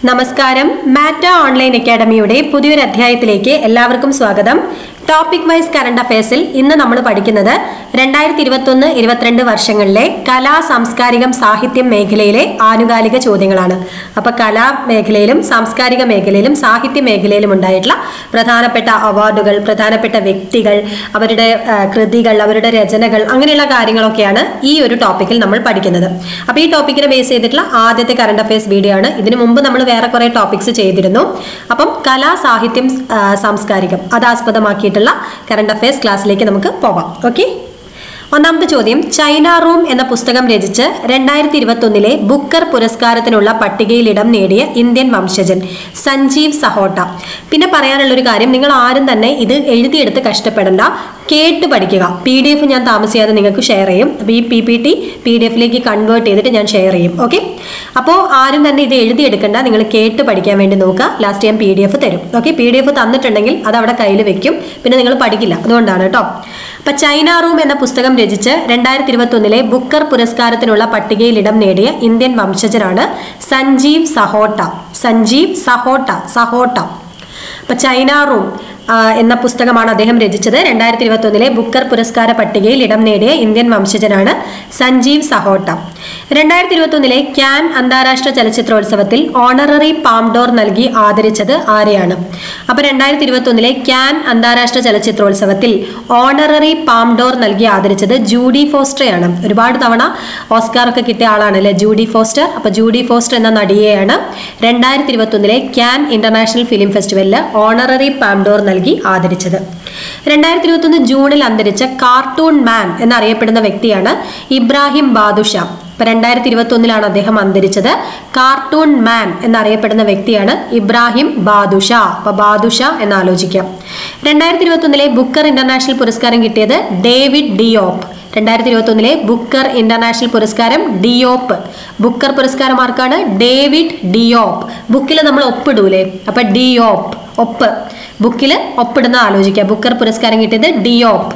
നമസ്കാരം മാറ്റ ഓൺലൈൻ അക്കാഡമിയുടെ പുതിയൊരു അധ്യായത്തിലേക്ക് എല്ലാവർക്കും സ്വാഗതം ടോപ്പിക് വൈസ് കറണ്ട് അഫയേഴ്സിൽ ഇന്ന് നമ്മൾ പഠിക്കുന്നത് രണ്ടായിരത്തി ഇരുപത്തൊന്ന് ഇരുപത്തിരണ്ട് വർഷങ്ങളിലെ കലാ സാംസ്കാരികം സാഹിത്യം മേഖലയിലെ ആനുകാലിക ചോദ്യങ്ങളാണ് അപ്പൊ കലാ മേഖലയിലും സാംസ്കാരിക മേഖലയിലും സാഹിത്യ മേഖലയിലും ഉണ്ടായിട്ടുള്ള പ്രധാനപ്പെട്ട അവാർഡുകൾ പ്രധാനപ്പെട്ട വ്യക്തികൾ അവരുടെ ആ, കൃതികൾ അവരുടെ രചനകൾ അങ്ങനെയുള്ള കാര്യങ്ങളൊക്കെയാണ് ഈ ഒരു ടോപ്പിക്കിൽ നമ്മൾ പഠിക്കുന്നത് അപ്പൊ ഈ ടോപ്പിക്കിനെ ബേസ് ചെയ്തിട്ടുള്ള ആദ്യത്തെ കറണ്ട് അഫയേഴ്സ് വീഡിയോ ആണ് ഇതിനു മുമ്പ് നമ്മൾ വേറെ കുറെ ടോപ്പിക്സ് ചെയ്തിരുന്നു അപ്പം കലാ സാഹിത്യം ആ, സാംസ്കാരികം അത് ആസ്പദമാക്കിയിട്ടുള്ള കറണ്ട് അഫയേഴ്സ് ക്ലാസ്സിലേക്ക് നമുക്ക് പോവാം ഓക്കെ ഒന്നാമത്തെ ചോദ്യം ചൈന റൂം എന്ന പുസ്തകം രചിച്ച് രണ്ടായിരത്തി ഇരുപത്തൊന്നിലെ ബുക്കർ പുരസ്കാരത്തിനുള്ള പട്ടികയിൽ ഇടം നേടിയ ഇന്ത്യൻ വംശജൻ സഞ്ജീവ് സഹോട്ട പിന്നെ പറയാനുള്ള ഒരു കാര്യം നിങ്ങൾ ആരും തന്നെ ഇത് എഴുതിയെടുത്ത് കഷ്ടപ്പെടണ്ട കേട്ട് പഠിക്കുക പി ഡി എഫ് ഞാൻ താമസിയാതെ നിങ്ങൾക്ക് ഷെയർ ചെയ്യും അപ്പോൾ ഈ P P T P D എഫിലേക്ക് കൺവേർട്ട് ചെയ്തിട്ട് ഞാൻ ഷെയർ ചെയ്യും ഓക്കെ അപ്പോൾ ആരും തന്നെ ഇത് എഴുതിയെടുക്കണ്ട നിങ്ങൾ കേട്ട് പഠിക്കാൻ വേണ്ടി നോക്കുക ലാസ്റ്റ് ഞാൻ പി ഡി എഫ് തരും ഓക്കെ പി ഡി എഫ് തന്നിട്ടുണ്ടെങ്കിൽ അത് അവിടെ കയ്യിൽ വെക്കും പിന്നെ നിങ്ങൾ പഠിക്കില്ല അതുകൊണ്ടാണ് കേട്ടോ അപ്പൊ ചൈന റൂം എന്ന പുസ്തകം രചിച്ച് രണ്ടായിരത്തി ഇരുപത്തി ഒന്നിലെ ബുക്കർ പുരസ്കാരത്തിനുള്ള പട്ടികയിൽ ഇടം നേടിയ ഇന്ത്യൻ വംശജനാണ് സഞ്ജീവ് സഹോട്ട സഞ്ജീവ് സഹോട്ട സഹോട്ട അപ്പൊ ചൈന റൂം ആ, എന്ന പുസ്തകമാണ് അദ്ദേഹം രചിച്ചത് രണ്ടായിരത്തി ഇരുപത്തി ഒന്നിലെ ബുക്കർ പുരസ്കാര പട്ടികയിൽ ഇടം നേടിയ ഇന്ത്യൻ വംശജനാണ് സഞ്ജീവ് സഹോട്ട രണ്ടായിരത്തി ഇരുപത്തി ഒന്നിലെ ക്യാൻ അന്താരാഷ്ട്ര ചലച്ചിത്രോത്സവത്തിൽ ഓണററി പാംഡോർ നൽകി ആദരിച്ചത് ആരെയാണ് അപ്പൊ രണ്ടായിരത്തി ഇരുപത്തി ഒന്നിലെ ക്യാൻ അന്താരാഷ്ട്ര ചലച്ചിത്രോത്സവത്തിൽ ഓണററി പാംഡോർ നൽകി ആദരിച്ചത് ജൂഡി ഫോസ്റ്ററെയാണ് ഒരുപാട് തവണ ഓസ്കാർ ഒക്കെ കിട്ടിയ ആളാണ് അല്ലെ ജൂഡി ഫോസ്റ്റർ അപ്പൊ ജൂഡി ഫോസ്റ്റർ എന്ന നടിയെയാണ് രണ്ടായിരത്തി ഇരുപത്തി ഒന്നിലെ ക്യാൻ ഇന്റർനാഷണൽ ഫിലിം ഫെസ്റ്റിവലിൽ ഓണററി പാംഡോർ നൽകി ആദരിച്ചത് രണ്ടായിരത്തി ഇരുപത്തി ഒന്ന് ജൂണിൽ അന്തരിച്ച കാർട്ടൂൺ മാൻ എന്നറിയപ്പെടുന്ന വ്യക്തിയാണ് ഇബ്രാഹിം ബാദുഷ ഇപ്പൊ രണ്ടായിരത്തി ഇരുപത്തി ഒന്നിലാണ് അദ്ദേഹം അന്തരിച്ചത് കാർട്ടൂൺ മാൻ എന്നറിയപ്പെടുന്ന വ്യക്തിയാണ് ഇബ്രാഹിം ബാദുഷ അപ്പൊ ബാദുഷ എന്ന് ആലോചിക്കാം രണ്ടായിരത്തി ഇരുപത്തി ഒന്നിലെ ബുക്കർ ഇന്റർനാഷണൽ പുരസ്കാരം കിട്ടിയത് ഡേവിഡ് ഡിയോപ്പ് രണ്ടായിരത്തി ഇരുപത്തി ഒന്നിലെ ബുക്കർ ഇന്റർനാഷണൽ പുരസ്കാരം ഡിയോപ്പ് ബുക്കർ പുരസ്കാരം ആർക്കാണ് ഡേവിഡ് ഡിയോപ്പ് ബുക്കിൽ നമ്മൾ ഒപ്പിടൂലേ അപ്പൊ ഡിയോപ്പ് ഒപ്പ് ബുക്കിൽ ഒപ്പിടുന്ന ആലോചിക്കുക ബുക്കർ പുരസ്കാരം കിട്ടിയത് ഡിയോപ്പ്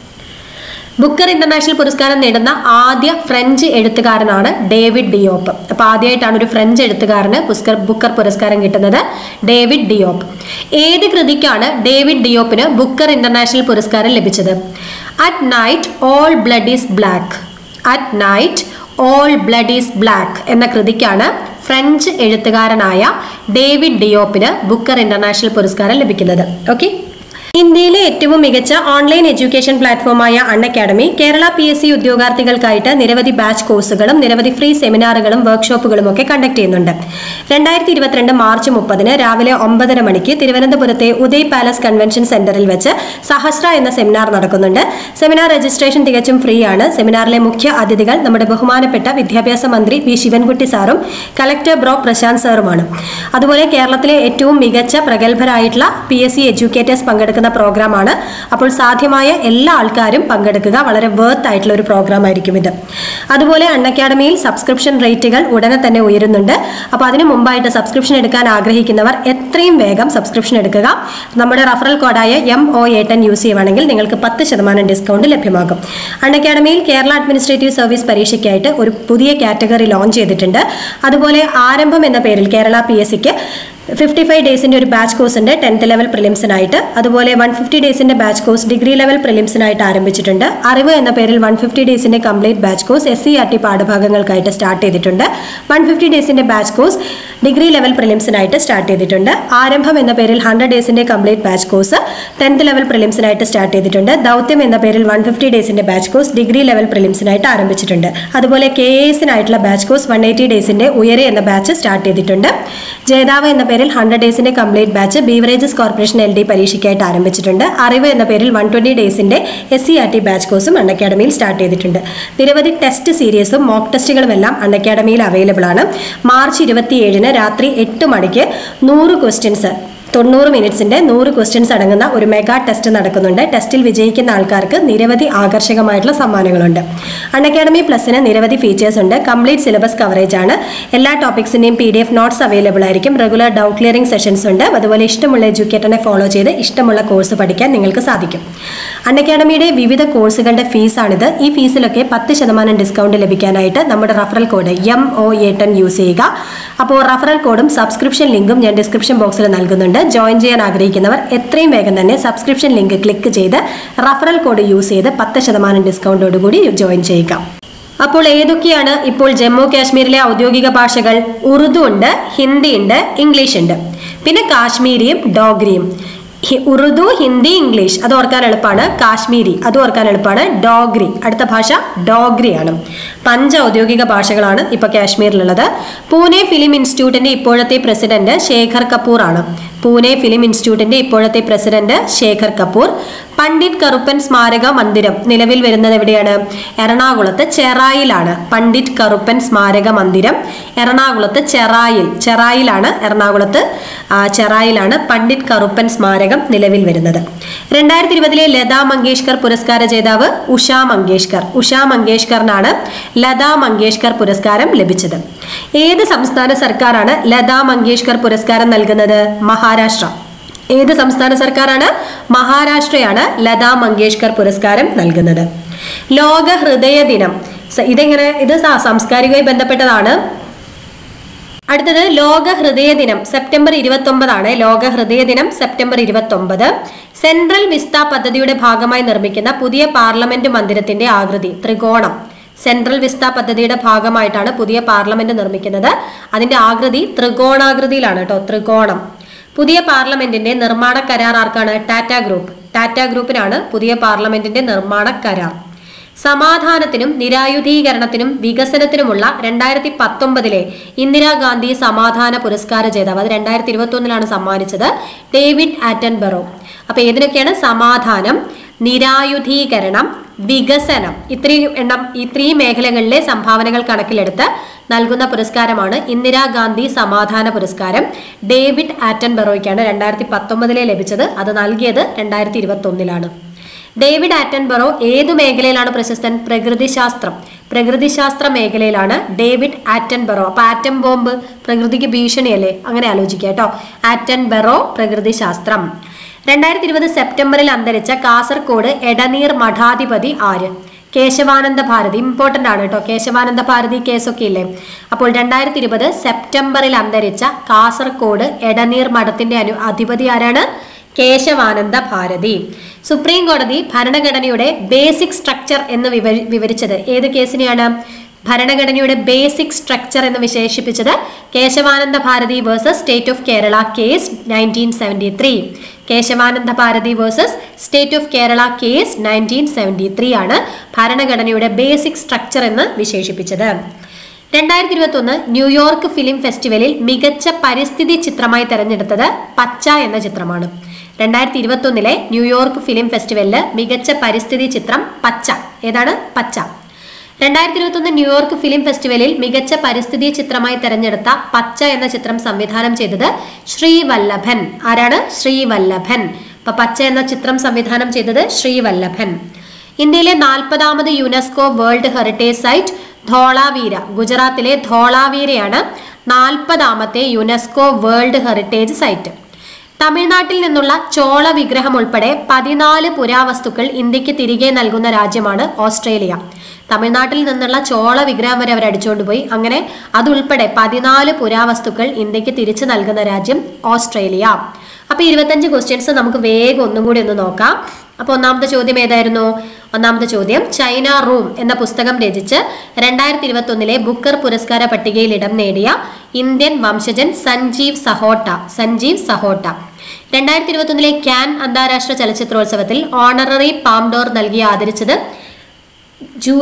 ബുക്കർ ഇന്റർനാഷണൽ പുരസ്കാരം നേടുന്ന ആദ്യ ഫ്രഞ്ച് എഴുത്തുകാരനാണ് ഡേവിഡ് ഡിയോപ്പ് അപ്പൊ ആദ്യമായിട്ടാണ് ഒരു ഫ്രഞ്ച് എഴുത്തുകാരന് പുസ്കർ ബുക്കർ പുരസ്കാരം കിട്ടുന്നത് ഡേവിഡ് ഡിയോപ്പ് ഏത് കൃതിക്കാണ് ഡേവിഡ് ഡിയോപ്പിന് ബുക്കർ ഇന്റർനാഷണൽ പുരസ്കാരം ലഭിച്ചത് at night all blood is black at night all blood is black എന്ന കൃതിക്കാണ് ഫ്രഞ്ച് എഴുത്തുകാരനായ ഡേവിഡ് ഡിയോപ്പിന് ബുക്കർ ഇന്റർനാഷണൽ പുരസ്കാരം ലഭിക്കുന്നത് ഓക്കെ ഇന്ത്യയിലെ ഏറ്റവും മികച്ച ഓൺലൈൻ എഡ്യൂക്കേഷൻ പ്ലാറ്റ്ഫോമായ Unacademy Kerala P S C ഉദ്യോഗാർത്ഥികൾക്കായിട്ട് നിരവധി ബാച്ച് കോഴ്സുകളും നിരവധി ഫ്രീ സെമിനാറുകളും വർക്ക്ഷോപ്പുകളും ഒക്കെ കണ്ടക്ട് ചെയ്യുന്നുണ്ട് രണ്ടായിരത്തി ഇരുപത്തിരണ്ട് മാർച്ച് മുപ്പതിന് രാവിലെ ഒമ്പതര മണിക്ക് തിരുവനന്തപുരത്തെ ഉദയ് പാലസ് കൺവെൻഷൻ സെന്ററിൽ വെച്ച് സഹസ്ര എന്ന സെമിനാർ നടക്കുന്നുണ്ട് സെമിനാർ രജിസ്ട്രേഷൻ തികച്ചും ഫ്രീ ആണ് സെമിനാറിലെ മുഖ്യ അതിഥികൾ നമ്മുടെ ബഹുമാനപ്പെട്ട വിദ്യാഭ്യാസ മന്ത്രി വി ശിവൻകുട്ടി സാറും കലക്ടർ ബ്രോ പ്രശാന്ത് സാറുമാണ് അതുപോലെ കേരളത്തിലെ ഏറ്റവും മികച്ച പ്രഗത്ഭരായിട്ടുള്ള പി എസ് സി എഡ്യൂക്കേറ്റേഴ്സ് പങ്കെടുക്കുന്ന പ്രോഗ്രാമാണ് അപ്പോൾ സാധ്യമായ എല്ലാ ആൾക്കാരും പങ്കെടുക്കുക വളരെ വേർത്ത് ആയിട്ടുള്ള ഒരു പ്രോഗ്രാം ആയിരിക്കും ഇത് അതുപോലെ അൺ അക്കാഡമിയിൽ സബ്സ്ക്രിപ്ഷൻ റേറ്റുകൾ ഉടനെ തന്നെ ഉയരുന്നുണ്ട് അപ്പോൾ അതിന് മുമ്പായിട്ട് സബ്സ്ക്രിപ്ഷൻ എടുക്കാൻ ആഗ്രഹിക്കുന്നവർ എത്രയും വേഗം സബ്സ്ക്രിപ്ഷൻ എടുക്കുക നമ്മുടെ റഫറൽ കോഡായ M O A ten use ചെയ്യുവാണെങ്കിൽ നിങ്ങൾക്ക് പത്ത് ശതമാനം ഡിസ്കൗണ്ട് ലഭ്യമാകും അൺ അക്കാഡമിയിൽ കേരള അഡ്മിനിസ്ട്രേറ്റീവ് സർവീസ് പരീക്ഷയ്ക്കായിട്ട് ഒരു പുതിയ കാറ്റഗറി ലോഞ്ച് ചെയ്തിട്ടുണ്ട് അതുപോലെ ആരംഭം എന്ന പേരിൽ കേരള പി എസ് സിക്ക് ഫിഫ്റ്റി ഫൈവ് ഡേയ്സിന്റെ ഒരു ബാച്ച് കോഴ്സ് ഉണ്ട് ടെൻത്ത് ലെവൽ പ്രിലിംസിനായിട്ട് അതുപോലെ വൺ ഫിഫ്റ്റി ഡേയ്സിന്റെ ബാച്ച് കോഴ്സ് ഡിഗ്രി ലെവൽ പ്രിലിംസിനായിട്ട് ആരംഭിച്ചിട്ടുണ്ട് അറിവ് എന്ന പേരിൽ വൺ ഫിഫ്റ്റി ഡേയ്സിന്റെ complete batch course S C R T പാഠഭാഗങ്ങൾക്കായിട്ട് start ചെയ്തിട്ടുണ്ട് വൺ ഫിഫ്റ്റി ഡേയ്സിന്റെ ബാച്ച് കോഴ്സ് ഡിഗ്രി ലെവൽ പ്രിലിംസിനായിട്ട് സ്റ്റാർട്ട് ചെയ്തിട്ടുണ്ട് ആരംഭം എന്ന പേരിൽ ഹൺഡ്രഡ് ഡേയ്സിന്റെ complete batch course tenth level പ്രിലിംസിനായിട്ട് സ്റ്റാർട്ട് ചെയ്തിട്ടുണ്ട് ദൗത്യം എന്ന പേരിൽ വൺ ഫിഫ്റ്റി ഡേയ്സിന്റെ ബാച്ച് കോഴ്സ് ഡിഗ്രി ലെവൽ പ്രിലിംസിനായിട്ട് ആരംഭിച്ചിട്ടുണ്ട് അതുപോലെ കെ എസിനായിട്ടുള്ള ബാച്ച് കോഴ്സ് വൺ എയ്റ്റി ഡേയ്സിന്റെ ഉയരെ എന്ന ബാച്ച് സ്റ്റാർട്ട് ചെയ്തിട്ടുണ്ട് ജേതാവ് എന്ന പേരിൽ ഹൺഡ്രഡ് ഡേയ്സിന്റെ complete batch beverages corporation L D പരീക്ഷയ്ക്കായിട്ട് ആരംഭിച്ചിട്ടുണ്ട് അറിവ് എന്ന പേരിൽ വൺ ട്വന്റി ഡേയ്സിന്റെ S C R T batch കോഴ്സും അൺ അക്കാഡമിയിൽ സ്റ്റാർട്ട് ചെയ്തിട്ടുണ്ട് നിരവധി ടെസ്റ്റ് സീരീസും മോക്ക് ടെസ്റ്റുകളും എല്ലാം അൺ അക്കാഡമിയിൽ അവൈലബിൾ ആണ് മാർച്ച് ഇരുപത്തിയേഴിന് രാത്രി എട്ട് മണിക്ക് നൂറ് ക്വസ്റ്റ്യൻസ് തൊണ്ണൂറ് മിനിറ്റ്സിന്റെ നൂറ് ക്വസ്റ്റ്യൻസ് അടങ്ങുന്ന ഒരു മെഗാ ടെസ്റ്റ് നടക്കുന്നുണ്ട് ടെസ്റ്റിൽ വിജയിക്കുന്ന ആൾക്കാർക്ക് നിരവധി ആകർഷകമായിട്ടുള്ള സമ്മാനങ്ങളുണ്ട് അൺ അക്കാഡമി പ്ലസിന് നിരവധി ഫീച്ചേഴ്സ് ഉണ്ട് കംപ്ലീറ്റ് സിലബസ് കവറേജ് ആണ് എല്ലാ ടോപ്പിക്സിന്റെയും P D F notes available ആയിരിക്കും റെഗുലർ ഡൗട്ട് ക്ലിയറിംഗ് സെഷൻസ് ഉണ്ട് അതുപോലെ ഇഷ്ടമുള്ള എഡ്യൂക്കേറ്ററിനെ ഫോളോ ചെയ്ത് ഇഷ്ടമുള്ള കോഴ്സ് പഠിക്കാൻ നിങ്ങൾക്ക് സാധിക്കും അൺ അക്കാഡമിയുടെ വിവിധ കോഴ്സുകളുടെ ഫീസാണിത് ഈ ഫീസിലൊക്കെ പത്ത് ശതമാനം ഡിസ്കൗണ്ട് ലഭിക്കാനായിട്ട് നമ്മുടെ referral code M O A ten use ചെയ്യുക അപ്പോൾ റഫറൽ കോഡും സബ്സ്ക്രിപ്ഷൻ ലിങ്കും ഞാൻ ഡിസ്ക്രിപ്ഷൻ ബോക്സിൽ നൽകുന്നുണ്ട് ജോയിൻ ചെയ്യാൻ ആഗ്രഹിക്കുന്നവർ എത്രയും വേഗം തന്നെ സബ്സ്ക്രിപ്ഷൻ ലിങ്ക് ക്ലിക്ക് ചെയ്ത് റഫറൽ കോഡ് യൂസ് ചെയ്ത് പത്ത് ശതമാനം ഡിസ്കൗണ്ടോടുകൂടി ജോയിൻ ചെയ്യുക അപ്പോൾ ഏതൊക്കെയാണ് ഇപ്പോൾ ജമ്മു കാശ്മീരിലെ ഔദ്യോഗിക ഭാഷകൾ ഉറുദു ഉണ്ട് ഹിന്ദി ഉണ്ട് ഇംഗ്ലീഷ് ഉണ്ട് പിന്നെ കാശ്മീരിയും ഡോഗ്രിയും ഹി- ഉറുദു ഹിന്ദി ഇംഗ്ലീഷ് അത് ഓർക്കാൻ എളുപ്പമാണ് കാശ്മീരി അത് ഓർക്കാൻ എളുപ്പമാണ് ഡോഗ്രി അടുത്ത ഭാഷ ഡോഗ്രിയാണ് പഞ്ച ഔദ്യോഗിക ഭാഷകളാണ് ഇപ്പൊ കാശ്മീരിലുള്ളത് പൂനെ ഫിലിം ഇൻസ്റ്റിറ്റ്യൂട്ടിന്റെ ഇപ്പോഴത്തെ പ്രസിഡന്റ് ശേഖർ കപൂർ ആണ് പൂനെ ഫിലിം ഇൻസ്റ്റിറ്റ്യൂട്ടിന്റെ ഇപ്പോഴത്തെ പ്രസിഡന്റ് ശേഖർ കപൂർ പണ്ഡിറ്റ് കറുപ്പൻ സ്മാരക മന്ദിരം നിലവിൽ വരുന്നത് എവിടെയാണ് എറണാകുളത്ത് ചെറായിലാണ് പണ്ഡിറ്റ് കറുപ്പൻ സ്മാരക മന്ദിരം എറണാകുളത്ത് ചെറായിൽ ചെറായിലാണ് എറണാകുളത്ത് ആ, ചെറായിലാണ് പണ്ഡിറ്റ് കറുപ്പൻ സ്മാരകം നിലവിൽ വരുന്നത് രണ്ടായിരത്തി ഇരുപതിലെ ലതാ മങ്കേഷ്കർ പുരസ്കാര ജേതാവ് ഉഷാ മങ്കേഷ്കർ ഉഷാ മങ്കേഷ്കറിനാണ് ലതാ മങ്കേഷ്കർ പുരസ്കാരം ലഭിച്ചത് ഏത് സംസ്ഥാന സർക്കാരാണ് ലതാ മങ്കേഷ്കർ പുരസ്കാരം നൽകുന്നത് മഹാരാഷ്ട്ര ഏത് സംസ്ഥാന സർക്കാരാണ് മഹാരാഷ്ട്രയാണ് ലതാ മങ്കേഷ്കർ പുരസ്കാരം നൽകുന്നത് ലോക ഹൃദയ ദിനം സ- ഇതെങ്ങനെ ഇത് സ- സാംസ്കാരികമായി ബന്ധപ്പെട്ടതാണ് അടുത്തത് ലോക ഹൃദയ ദിനം സെപ്റ്റംബർ ഇരുപത്തി ഒമ്പതാണ് ലോക ഹൃദയ ദിനം സെപ്റ്റംബർ ഇരുപത്തി ഒമ്പത് സെൻട്രൽ വിസ്ത പദ്ധതിയുടെ ഭാഗമായി നിർമ്മിക്കുന്ന പുതിയ പാർലമെന്റ് മന്ദിരത്തിന്റെ ആകൃതി ത്രികോണം സെൻട്രൽ വിസ്ത പദ്ധതിയുടെ ഭാഗമായിട്ടാണ് പുതിയ പാർലമെന്റ് നിർമ്മിക്കുന്നത് അതിന്റെ ആകൃതി ത്രികോണാകൃതിയിലാണ് കേട്ടോ ത്രികോണം പുതിയ പാർലമെന്റിന്റെ നിർമ്മാണ കരാർ ആർക്കാണ് ടാറ്റ ഗ്രൂപ്പ് ടാറ്റ ഗ്രൂപ്പിനാണ് പുതിയ പാർലമെന്റിന്റെ നിർമ്മാണ കരാർ സമാധാനത്തിനും നിരായുധീകരണത്തിനും വികസനത്തിനുമുള്ള രണ്ടായിരത്തി പത്തൊമ്പതിലെ ഇന്ദിരാഗാന്ധി സമാധാന പുരസ്കാര ജേതാവ് അത് രണ്ടായിരത്തി ഇരുപത്തി ഒന്നിലാണ് സമ്മാനിച്ചത് ഡേവിഡ് ആറ്റൻബറോ അപ്പൊ ഏതിനൊക്കെയാണ് സമാധാനം നിരായുധീകരണം വികസനം ഇത്രയും എണ്ണം ഇത്രയും മേഖലകളിലെ സംഭാവനകൾ കണക്കിലെടുത്ത് നൽകുന്ന പുരസ്കാരമാണ് ഇന്ദിരാഗാന്ധി സമാധാന പുരസ്കാരം ഡേവിഡ് ആറ്റൻബറോയ്ക്കാണ് രണ്ടായിരത്തി പത്തൊമ്പതിലെ ലഭിച്ചത് അത് നൽകിയത് രണ്ടായിരത്തി ഇരുപത്തി ഒന്നിലാണ് ഡേവിഡ് ആറ്റൻബറോ ഏതു മേഖലയിലാണ് പ്രശസ്തൻ പ്രകൃതിശാസ്ത്രം പ്രകൃതിശാസ്ത്ര മേഖലയിലാണ് ഡേവിഡ് ആറ്റൻബറോ അപ്പൊ ആറ്റം ബോംബ് പ്രകൃതിക്ക് ഭീഷണിയല്ലേ അങ്ങനെ ആലോചിക്കുക കേട്ടോ ആറ്റൻബറോ പ്രകൃതിശാസ്ത്രം രണ്ടായിരത്തി ഇരുപത് സെപ്റ്റംബറിൽ അന്തരിച്ച കാസർഗോഡ് എടനീർ മഠാധിപതി ആര് കേശവാനന്ദ ഭാരതി ഇമ്പോർട്ടന്റ് ആണ് കേട്ടോ കേശവാനന്ദ ഭാരതി കേസൊക്കെ ഇല്ലേ അപ്പോൾ രണ്ടായിരത്തി ഇരുപത് സെപ്റ്റംബറിൽ അന്തരിച്ച കാസർഗോഡ് എടനീർ മഠത്തിന്റെ അനു അധിപതി ആരാണ് കേശവാനന്ദ ഭാരതി സുപ്രീം കോടതി ഭരണഘടനയുടെ ബേസിക് സ്ട്രക്ചർ എന്ന് വിവരി- വിവരിച്ചത് ഏത് കേസിനെയാണ് ഭരണഘടനയുടെ ബേസിക് സ്ട്രക്ചർ എന്ന് വിശേഷിപ്പിച്ചത് Kesavananda Bharati versus state of Kerala case nineteen seventy three Kesavananda Bharati versus state of Kerala case nineteen seventy three ആണ് ഭരണഘടനയുടെ ബേസിക് സ്ട്രക്ചർ എന്ന് വിശേഷിപ്പിച്ചത് രണ്ടായിരത്തി ഇരുപത്തി ഒന്ന് ന്യൂയോർക്ക് ഫിലിം ഫെസ്റ്റിവലിൽ മികച്ച പരിസ്ഥിതി ചിത്രമായി തെരഞ്ഞെടുത്തത് പച്ച എന്ന ചിത്രമാണ് രണ്ടായിരത്തി ഇരുപത്തി ഒന്നിലെ ന്യൂയോർക്ക് ഫിലിം ഫെസ്റ്റിവലില് മികച്ച പരിസ്ഥിതി ചിത്രം പച്ച ഏതാണ് പച്ച രണ്ടായിരത്തി ഇരുപത്തി ഒന്ന് ന്യൂയോർക്ക് ഫിലിം ഫെസ്റ്റിവലിൽ മികച്ച പരിസ്ഥിതി ചിത്രമായി തെരഞ്ഞെടുത്ത പച്ച എന്ന ചിത്രം സംവിധാനം ചെയ്തത് ശ്രീവല്ലഭൻ ആരാണ് ശ്രീവല്ലഭൻ അപ്പൊ പച്ച എന്ന ചിത്രം സംവിധാനം ചെയ്തത് ശ്രീവല്ലഭൻ ഇന്ത്യയിലെ നാൽപ്പതാമത് UNESCO world heritage site Dholavira ഗുജറാത്തിലെ ധോളാവീരയാണ് നാൽപ്പതാമത്തെ യുനെസ്കോ വേൾഡ് ഹെറിറ്റേജ് സൈറ്റ് തമിഴ്നാട്ടിൽ നിന്നുള്ള ചോള വിഗ്രഹം ഉൾപ്പെടെ പതിനാല് പുരാവസ്തുക്കൾ ഇന്ത്യക്ക് തിരികെ നൽകുന്ന രാജ്യമാണ് ഓസ്ട്രേലിയ തമിഴ്നാട്ടിൽ നിന്നുള്ള ചോള വിഗ്രഹം വരെ അവർ അടിച്ചുകൊണ്ട് പോയി അങ്ങനെ അതുൾപ്പെടെ പതിനാല് പുരാവസ്തുക്കൾ ഇന്ത്യക്ക് തിരിച്ചു നൽകുന്ന രാജ്യം ഓസ്ട്രേലിയ അപ്പൊ ഇരുപത്തഞ്ച് ക്വസ്റ്റ്യൻസ് നമുക്ക് വേഗം ഒന്നും കൂടി ഒന്ന് നോക്കാം അപ്പൊ ഒന്നാമത്തെ ചോദ്യം ഏതായിരുന്നു ഒന്നാമത്തെ ചോദ്യം ചൈന റൂം എന്ന പുസ്തകം രചിച്ച് രണ്ടായിരത്തി ഇരുപത്തി ഒന്നിലെ ബുക്കർ പുരസ്കാര പട്ടികയിൽ ഇടം നേടിയ ഇന്ത്യൻ വംശജൻ സഞ്ജീവ് സഹോട്ട സഞ്ജീവ് സഹോട്ട രണ്ടായിരത്തി ഇരുപത്തി ഒന്നിലെ ക്യാൻ അന്താരാഷ്ട്ര ചലച്ചിത്രോത്സവത്തിൽ ഓണററി പാംഡോർ നൽകി ആദരിച്ചത് ജൂ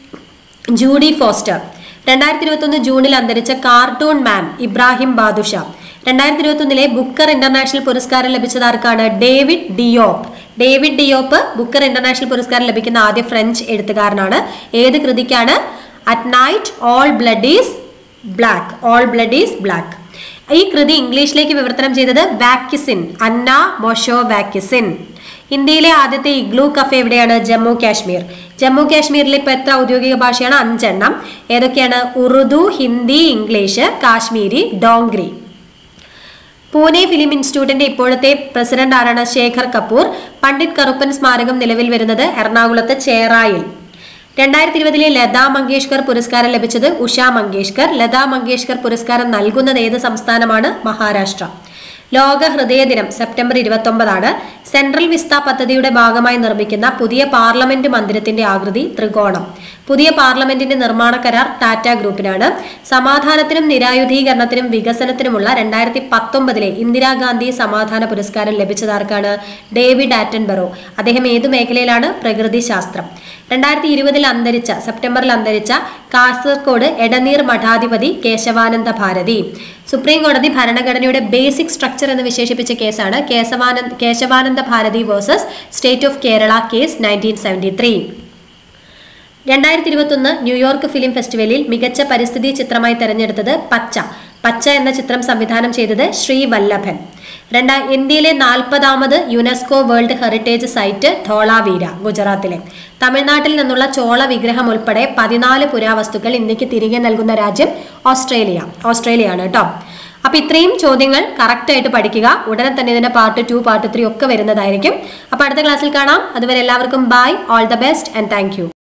ജൂഡി ഫോസ്റ്റർ രണ്ടായിരത്തി ഇരുപത്തൊന്ന് ജൂണിൽ അന്തരിച്ച കാർട്ടൂൺ മാൻ ഇബ്രാഹിം ബാദുഷ രണ്ടായിരത്തി ഇരുപത്തൊന്നിലെ ബുക്കർ ഇന്റർനാഷണൽ പുരസ്കാരം ലഭിച്ചത് ആർക്കാണ് David Diop David Diop Booker International പുരസ്കാരം ലഭിക്കുന്ന ആദ്യ ഫ്രഞ്ച് എഴുത്തുകാരനാണ് ഏത് കൃതിക്കാണ് at night all blood is black all blood is black ഈ കൃതി ഇംഗ്ലീഷിലേക്ക് വിവർത്തനം ചെയ്തത് വാക്സിൻ അന്ന മൊഷോ വാക്സിൻ ഇന്ത്യയിലെ ആദ്യത്തെ ഇഗ്ലൂ കഫേ എവിടെയാണ് ജമ്മു കാശ്മീർ ജമ്മു കാശ്മീരിൽ ഇപ്പൊ എത്ര ഔദ്യോഗിക ഭാഷയാണ് അഞ്ചെണ്ണം ഏതൊക്കെയാണ് ഉറുദു ഹിന്ദി ഇംഗ്ലീഷ് കാശ്മീരി ഡോങ്ക്രി പൂനെ ഫിലിം ഇൻസ്റ്റിറ്റ്യൂട്ടിന്റെ ഇപ്പോഴത്തെ പ്രസിഡന്റ് ആരാണ് ശേഖർ കപൂർ പണ്ഡിറ്റ് കറുപ്പൻ സ്മാരകം നിലവിൽ വരുന്നത് എറണാകുളത്ത് ചേറായിൽ രണ്ടായിരത്തി ഇരുപതിലെ ലതാ മങ്കേഷ്കർ പുരസ്കാരം ലഭിച്ചത് ഉഷ മങ്കേഷ്കർ ലതാ മങ്കേഷ്കർ പുരസ്കാരം നൽകുന്നത് ഏത് സംസ്ഥാനമാണ് മഹാരാഷ്ട്ര ലോക ഹൃദയ ദിനം സെപ്റ്റംബർ ഇരുപത്തൊമ്പതാണ് സെൻട്രൽ വിസ്ത പദ്ധതിയുടെ ഭാഗമായി നിർമ്മിക്കുന്ന പുതിയ പാർലമെന്റ് മന്ദിരത്തിന്റെ ആകൃതി ത്രികോണം പുതിയ പാർലമെന്റിന്റെ നിർമ്മാണ കരാർ ടാറ്റ ഗ്രൂപ്പിനാണ് സമാധാനത്തിനും നിരായുധീകരണത്തിനും വികസനത്തിനുമുള്ള രണ്ടായിരത്തി പത്തൊമ്പതിലെ ഇന്ദിരാഗാന്ധി സമാധാന പുരസ്കാരം ലഭിച്ചതാർക്കാണ് ഡേവിഡ് ആറ്റൻബറോ അദ്ദേഹം ഏതു മേഖലയിലാണ് പ്രകൃതി ശാസ്ത്രം രണ്ടായിരത്തി ഇരുപതിൽ അന്തരിച്ച സെപ്റ്റംബറിൽ അന്തരിച്ച കാസർകോട് എടനീർ മഠാധിപതി കേശവാനന്ദ ഭാരതി സുപ്രീം കോടതി ഭരണഘടനയുടെ ബേസിക് സ്ട്രക്ചർ എന്ന് വിശേഷിപ്പിച്ച കേസാണ് Kesavananda Kesavananda Bharati versus state of Kerala case nineteen seventy three രണ്ടായിരത്തി ഇരുപത്തൊന്ന് ന്യൂയോർക്ക് ഫിലിം ഫെസ്റ്റിവലിൽ മികച്ച പരിസ്ഥിതി ചിത്രമായി തെരഞ്ഞെടുത്തത് പച്ച പച്ച എന്ന ചിത്രം സംവിധാനം ചെയ്തത് ശ്രീ വല്ലഭൻ രണ്ടാ ഇന്ത്യയിലെ നാൽപ്പതാമത് UNESCO world heritage site Dholavira ഗുജറാത്തിലെ തമിഴ്നാട്ടിൽ നിന്നുള്ള ചോള വിഗ്രഹം ഉൾപ്പെടെ പതിനാല് പുരാവസ്തുക്കൾ ഇന്ത്യക്ക് തിരികെ നൽകുന്ന രാജ്യം ഓസ്ട്രേലിയ ഓസ്ട്രേലിയയാണ് കേട്ടോ അപ്പൊ ഇത്രയും ചോദ്യങ്ങൾ കറക്റ്റ് ആയിട്ട് പഠിക്കുക ഉടനെ തന്നെ ഇതിന്റെ പാർട്ട് ടു പാർട്ട് ത്രീ ഒക്കെ വരുന്നതായിരിക്കും അപ്പൊ അടുത്ത ക്ലാസ്സിൽ കാണാം അതുവരെ എല്ലാവർക്കും bye all the best and thank